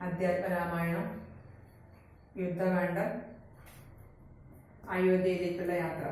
അധ്യാത്മരാമായണം യുദ്ധകാന്ഡം അയോധ്യയിലേക്കുള്ള യാത്ര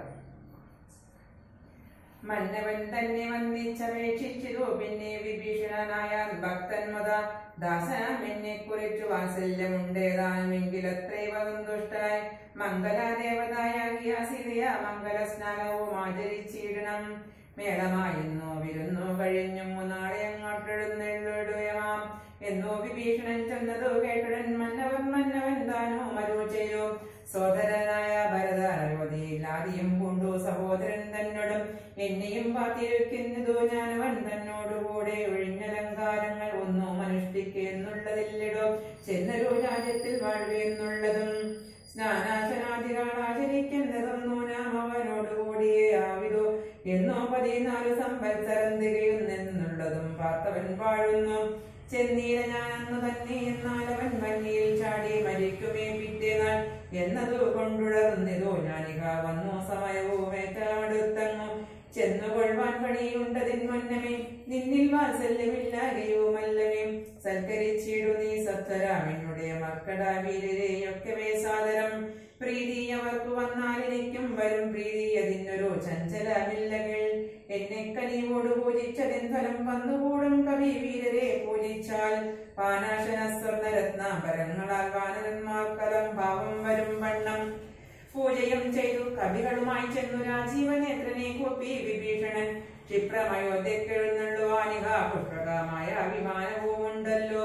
മന്നവൻ തന്നെ വന്നിച്ചപേക്ഷിച്ചിരു പിന്നെ വിഭീഷണനായ ഭക്തൻ മത ദാസനം എന്നെ കുറിച്ചു വാത്സല്യമുണ്ടേതാനുമെങ്കിലത്രൈവ സന്തുഷ്ടനായി മംഗളദേവതായാകിയ സിതയ മംഗള സ്നാനവും ആചരിച്ചിടണം മേളമായിരുന്നു വിരുന്നു കഴിഞ്ഞു നാളെ അങ്ങോട്ടെഴുന്നെള്ളിടുകയാം എന്നോ വിഭീഷണൻ ചെന്നതു കേട്ടുടൻ മന്നവൻ മന്നവൻ താനോ മരു ചെയ്തു സോദരനായ ഭരതയോധിയിൽ ആദ്യം പൂണ്ടു സഹോദരൻ തന്നോടും എന്നെയും കാത്തിരിക്കുന്നതു ഞാനവൻ തന്നോടുകൂടെ ഒഴിഞ്ഞലങ്കാരങ്ങൾ ഒന്നും അനുഷ്ഠിക്കുന്നുള്ളതില്ലടോ ചെന്നൊരു രാജ്യത്തിൽ വാഴുകയെന്നുള്ളതും സ്നാനാശനാദികൾ ആചരിക്കുന്നതും നാം അവനോടുകൂടിയേ ആവിതു എന്നോ പതിനാല് സംവത്സരം തികയുന്നെന്നുള്ളതും പാർത്തവൻ വാഴുന്നു ചെന്നീര ഞാൻ അന്ന് തന്നെ എന്നാൽ അവൻ മഞ്ഞിയിൽ ചാടി മരിക്കുമേ പിറ്റേനാൾ എന്നതു കൊണ്ടുഴർന്നിതോ ഞാനിക വന്നു സമയവും ഏറ്റടുത്തങ്ങു ചെന്നുകൊള്ളുവാൻ പണിയുണ്ടതിൻ മന്നമേ നിന്നിൽ വാത്സല്യമില്ലാകയുമല്ലവേ സൽക്കരിച്ചിടു നീ സത്വരാമെന്നുടെ മക്കട വീരരെയൊക്കെ സാദരം പ്രീതി അവർക്ക് വന്നാലെനിക്കും വരും പ്രീതി അതിനൊരു ചഞ്ചലമില്ലകൾ എന്നെ കനിവോട് പൂജിച്ചതിൻ ഫലം വന്നുകൂടും കവി വീരരെ പൂജിച്ചാൽ പാനാശന സ്വർണരത്നാപരങ്ങളാൽ വാനരന്മാർക്കലം ഭാവം വരും വണ്ണം പൂജയും ചെയ്തു കവികളുമായി ചെന്നു രാജീവനേത്രനെ കൂപ്പി വിഭീഷണൻ ക്ഷിപ്രമയോധ്യക്കെഴുന്നള്ളുവാനിക പുഷ്പകമായ വിമാനവും ഉണ്ടല്ലോ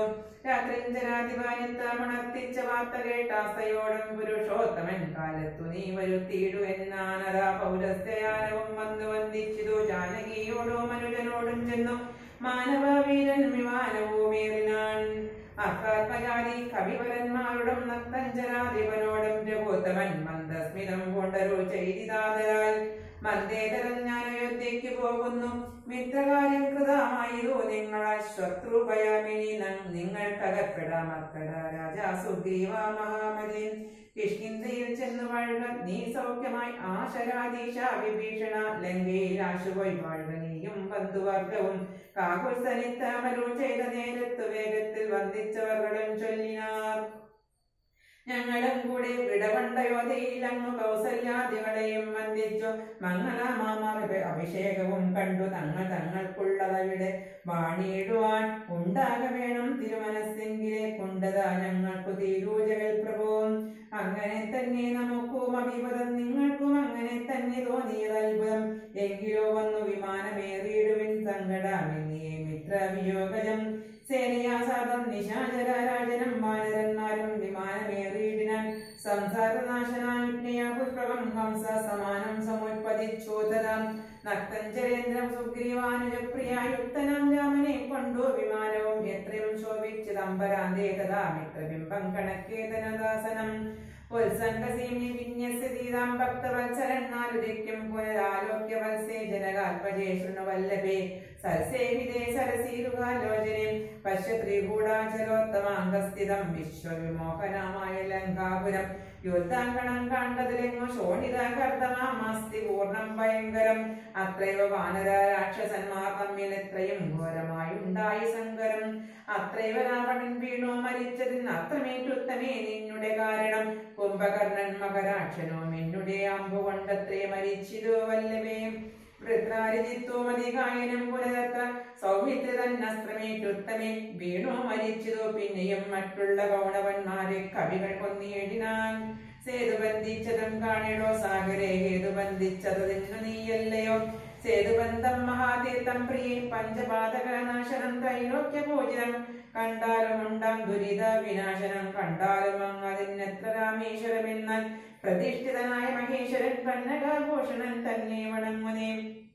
രാത്രിഞ്ചരാധിപാനിത്താമണർത്തിച്ച വാർത്ത കേട്ടാസ്തയോടും പുരുഷോത്തമൻ കാലത്തു നീ വരുത്തിയിടു എന്നാനതാ പൗരസ്തയാനവും വന്നു വന്ദിച്ചിതു ജാനകിയോടോ മനുജനോടും ചെന്നു മാനവ വീരൻ വിമാനവുമേറിനാൻ അക്കാത്മജാതി കവിവരന്മാരോടും നക്തഞ്ചരാധിപനോടും രഘുത്തമൻ മന്ദസ്മിതം കൊണ്ടൊരു ചെയ്തിതാതരാൽ മന്ദേതരൻ ഞാൻ അയോധ്യയ്ക്ക് പോകുന്നു മിത്രകാര്യം കൃതമായതോ നിങ്ങളാൽ ശത്രുഭയമിനി നിങ്ങൾക്കകപ്പെടാം അക്കട രാജാ സുഗ്രീവ മഹാമതി കിഷ്കിന്ധയിൽ ചെന്ന് വാഴുക നീ സൗഖ്യമായി ആശരാധീശ വിഭീഷണ ലങ്കയിൽ ആശുപോയി വാഴുക നീയും ബന്ധുവർഗവും കാകുൽസനിത്താമരു ചെയ്ത നേരത്ത് വേഗത്തിൽ വന്ദിച്ചവர்களுം ചൊല്ലിനാർ ഞങ്ങളും കൂടി വിടവണ്ടയോധയിൽ അങ്ങ് കൗസല്യാദികളെയും വന്ദിച്ചു മംഗളമാമാർ അഭിഷേകവും കണ്ടു തങ്ങൾ തങ്ങൾക്കുള്ളതവിടെ വാണിയിടുവാൻ ഉണ്ടാക വേണം തിരുമനസ്സെങ്കിലെ കൊണ്ടതാ ഞങ്ങൾക്കു തീരൂജകൾ പ്രഭുവും അങ്ങനെ തന്നെ നമുക്കും അഭിപദം നിങ്ങൾക്കും അങ്ങനെ തന്നെ തോന്നിയത് അത്ഭുതം എങ്കിലോ വന്നു വിമാനമേറിയിടുവിൻ സങ്കടമെന്നിയേ മിത്രവിയോഗജം സേനയാസാദം നിശാചരാരാജനം വാനരന്മാരും വിമാനമേറിയിടിനാൻ സംസാരനാശനാജ്ഞയ പുഷ്പകം ഹംസ സമാനം സമുത്പതിച്ചോദരം നക്തഞ്ചരേന്ദ്രം സുഗ്രീവാനുജപ്രിയായുക്തനം രാമനെ കൊണ്ടു വിമാനവും എത്രയും ശോഭിച്ചിതംബരാന്തേ തഥാ മിത്രബിംബം കണക്കേതനദാസനം പുൽസംഗസീമി വിന്യസ്യതീതാം ഭക്തവത്സരന്മാരുദിക്കും പുനരാലോക്യ വത്സേ ജനകാത്മജേ ശൃണുവല്ലഭേ സൽസേവിതേ സരസീരുകാലോചനെ പശ്യ ത്രികൂടാചലോത്തമാംഗസ്ഥിതം വിശ്വവിമോഹനമായ ലങ്കാപുരം യുദ്ധാങ്കണം കണ്ടതിലെങ്ങു ശോണിതാകർത്തമാമസ്തി പൂർണ്ണം ഭയങ്കരം അത്രൈവ വാനര രാക്ഷസന്മാർ തമ്മിൽ എത്രയും ഘോരമായുണ്ടായി സങ്കരം അത്രൈവ രാവണൻ വീണു മരിച്ചതിന് അത്രമേറ്റുത്തമേ നിന്നുടെ കാരണം കുംഭകർണൻ മകരാക്ഷനോ മിന്നുടെ അമ്പു കൊണ്ടത്രേ മരിച്ചിരു വല്ലവേ വൃത്രാരിജിത്വമധികായനം പുനരത്ര സൗമിത്രതന്നസ്ത്രമേറ്റുത്തമേ വീണു മരിച്ചതോ പിന്നെയും മറ്റുള്ള ഗൗണവന്മാരെ കവികൾ കൊന്നിയിടിനാൻ സേതുബന്ധിച്ചതും കാണിടോ സാഗരെ ഹേതുബന്ധിച്ചതിന്നു നീയല്ലയോ സേതുബന്ധം മഹാതീർത്ഥം പ്രിയേ പഞ്ചപാതകനാശനം ത്രൈലോക്യ പൂജനം കണ്ടാലും ഉണ്ടാം ദുരിത വിനാശനം കണ്ടാലും അങ്ങ് അതിനെത്ര രാമേശ്വരമെന്നാൽ പ്രതിഷ്ഠിതനായ മഹേശ്വരൻ പന്നകാഭൂഷണൻ തന്നെ വണങ്ങുനേ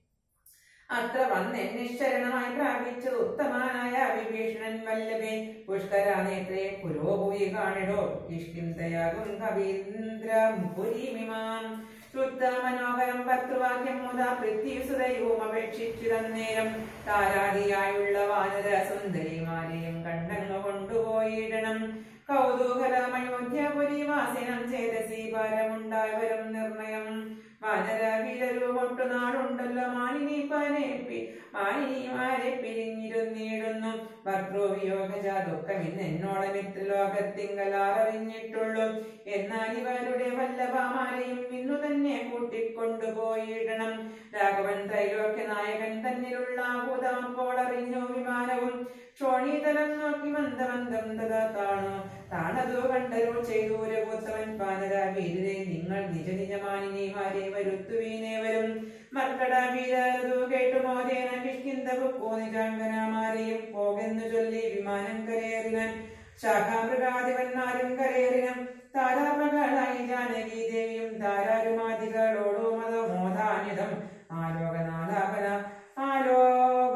അത്ര വന്നെന്നെ ശരണമായി പ്രാപിച്ചു ഉത്തമാനായ വിഭീഷണൻ വല്ലഭേ പുഷ്കരാനേത്രേ പുരോഭൂയി കാണിടോ കിഷ്കിന്തയാകും കവീന്ദ്രം പുരീമിമാം ശുദ്ധ മനോഹരം പത്രുവാക്യം മുത പൃഥ്വിസുതയും അപേക്ഷിച്ചു തന്നേരം താരാദിയായുള്ള വാനര സുന്ദരിമാരെയും കണ്ടങ്ങ് കൊണ്ടുപോയിടണം കൗതൂഹലമയോധ്യപുരി വാസിനം ചേതസി ഭാരമുണ്ടായവരും നിർണയം വാനരവീരരുമൊട്ടു നാളുണ്ടല്ലോ മാനിനി പനേപ്പി മാനിനിമാരെ പിരിഞ്ഞിരുന്നിടുന്നു ഭർത്തൃവിയോഗജ ദുഃഖം ഇന്ന് എന്നോളം ഇത്ര ലോകത്തിങ്കലാറിഞ്ഞിട്ടുള്ളൂ എന്നാൽ ഇവരുടെ വല്ലഭമാരെയും ഇന്നു തന്നെ കൂട്ടിക്കൊണ്ടുപോയിടണം രാഘവൻ ത്രൈലോക്യ നായകൻ തന്നിലുള്ള ഭൂതമപ്പോൾ അറിഞ്ഞു വിമാനവും ക്ഷോണീതലം നോക്കി മന്ദമന്ദം തഥാ താണു താണതു കണ്ടരോ ചെയ്തൂരപുത്രൻ പാനര വീരരെ നിങ്ങൾ നിജ നിജമാനിനിമാരെ വരുത്തുവീനേവരും മർക്കട വീരതു കേട്ടുമോദേന കിഷ്കിന്തപുക്കോ നിജാംഗനമാരെയും പോകെന്നു ചൊല്ലി വിമാനം കരയേറിനാൻ ശാഖാമൃഗാധിപന്മാരും കരയേറിനം താരാമകളായി ജാനകി ദേവിയും താരാരുമാതികളോടോ മത മോദാനിതം ആലോകനാലാപന ആലോക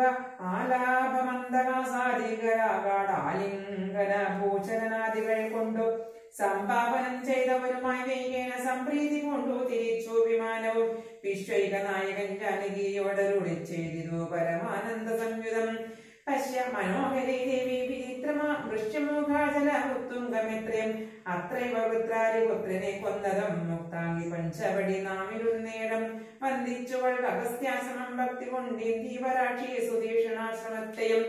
ആലാപമന്ദകാസാദികരാകാടാലിംഗന ഭൂഷണനാദികൾ കൊണ്ടു സംഭാവനം ചെയ്തവരുമായി വേഗേന സംപ്രീതി കൊണ്ടു തിരിച്ചു വിമാനവും വിശ്വൈക നായകൻ ജാനകിയോടരുളി ചെയ്തിരു പരമാനന്ദ സംയുതം പശ്യ മനോഹരേ ദേവി വിചിത്രമാ ദൃശ്യമൂഖാചല ഉത്തുംഗമിത്രയും അത്രൈവ വൃത്രാരി പുത്രനെ കൊന്നതും മുക്താംഗി പഞ്ചവടി നാമിരുന്നേടം വന്ദിച്ചുവൾ അഗസ്ത്യാശ്രമം ഭക്തി കൊണ്ടീ ദീപരാക്ഷി സുധീഷണാശ്രമത്തെയും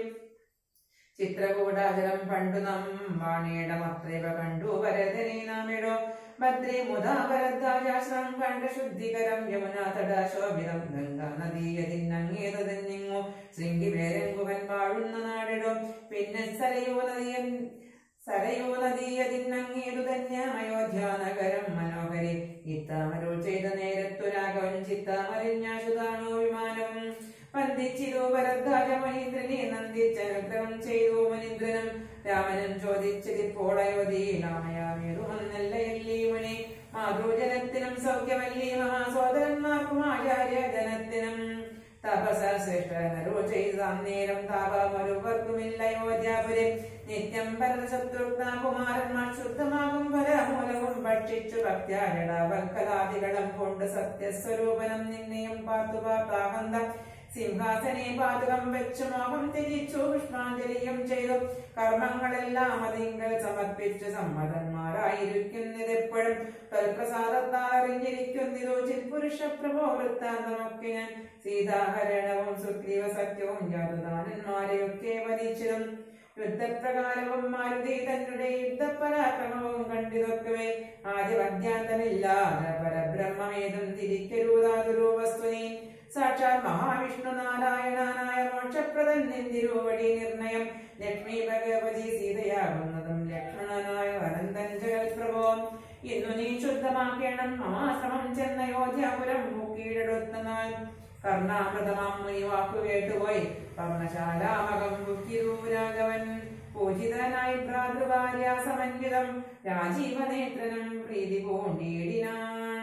ചിത്രകൂടാചരം പണ്ടു നം വാണിയിടം അത്രൈവ കണ്ടു വരദനെ നാമിടോ ഭദ്രേ മുതാ ഭരദ്വാജാശ്രം കണ്ട ശുദ്ധികരം യമുനാ തടാശോഭിതം ഗംഗാ നദീയതിന്നങ്ങേതന്നിങ്ങു ശൃംഗി വേരങ്കുവൻ വാഴുന്ന നാടിടോ പിന്നെ സരയോ നദിയൻ സരയോ നദീയതിന്നങ്ങേതു തന്നെ അയോധ്യ നഗരം മനോഹരി ഇത്താമരോ ചെയ്ത നേരത്തു രാഘവൻ ചിത്താമറിഞ്ഞാശുതാണോ വിമാനവും വന്ദിച്ചിരു ഭരദ്വാജ മഹീന്ദ്രനെ നന്ദിച്ചനുഗ്രഹം ചെയ്തു മനീന്ദ്രനും രാമനും ചോദിച്ചതിപ്പോൾ അയോധ്യയിലാമയാമേതുമെന്നല്ല എല്ലീമണി മാതൃജനത്തിനും സൗഖ്യമല്ലീ മഹാസോദരന്മാർക്കും ആചാര്യ ജനത്തിനും തപസ ശ്രേഷ്ഠനരോ ചെയ്ത അന്നേരം താപമൊരുവർക്കുമില്ല അയോധ്യാപുരം നിത്യം ഭരതശത്രുഘ്ന കുമാരന്മാർ ശുദ്ധമാകും ഫലമൂലവും ഭക്ഷിച്ചു ഭക്ത്യാരടാവൽക്കലാദികളും കൊണ്ട് സത്യസ്വരൂപനം നിന്നെയും പാർത്തു പാർത്താഹന്ത സിംഹാസനെ പാതകം വെച്ചു മോഹം തിരിച്ചു പുഷ്പാഞ്ജലിയും ചെയ്തു കർമ്മങ്ങളെല്ലാം അതിങ്കൽ സമർപ്പിച്ച് സമ്മതന്മാരായിരിക്കുന്നതെപ്പോഴും തൽപ്രസാദത്താൽ അറിഞ്ഞിരിക്കുന്നതോ ചിൽപുരുഷ പ്രഭോ വൃത്താന്തമൊക്കെ ഞാൻ സീതാഹരണവും സുഗ്രീവ സത്യവും യാതുദാനന്മാരെയൊക്കെ വധിച്ചതും യുദ്ധപ്രകാരവും മാരുതി തന്നുടെ യുദ്ധപരാക്രമവും കണ്ടിതൊക്കവേ ആദ്യമധ്യാന്തമില്ലാതെ പരബ്രഹ്മമേതും തിരിക്കരുതാതൊരു വസ്തുനി സാക്ഷാൽ മഹാവിഷ്ണു നാരായണനായ മോക്ഷപ്രദൻ നിന്തിരുവടി നിർണയം ലക്ഷ്മി ഭഗവതി സീതയാകുന്നതും ലക്ഷ്മണനായ അനന്തൻ ജഗൽപ്രഭോ ഇന്നു നീ ശുദ്ധമാക്കേണം മമാശ്രമം ചെന്ന യോധ്യാപുരം കീഴെടുത്ത നാൾ കർണാമൃതമാം മുനി വാക്കു കേട്ടുപോയി പർണശാലാമകം ബുദ്ധിരൂരാഘവൻ പൂജിതനായി ഭ്രാതൃഭാര്യ സമന്വിതം രാജീവനേത്രനും പ്രീതി പൂണ്ടിയിടിനാൻ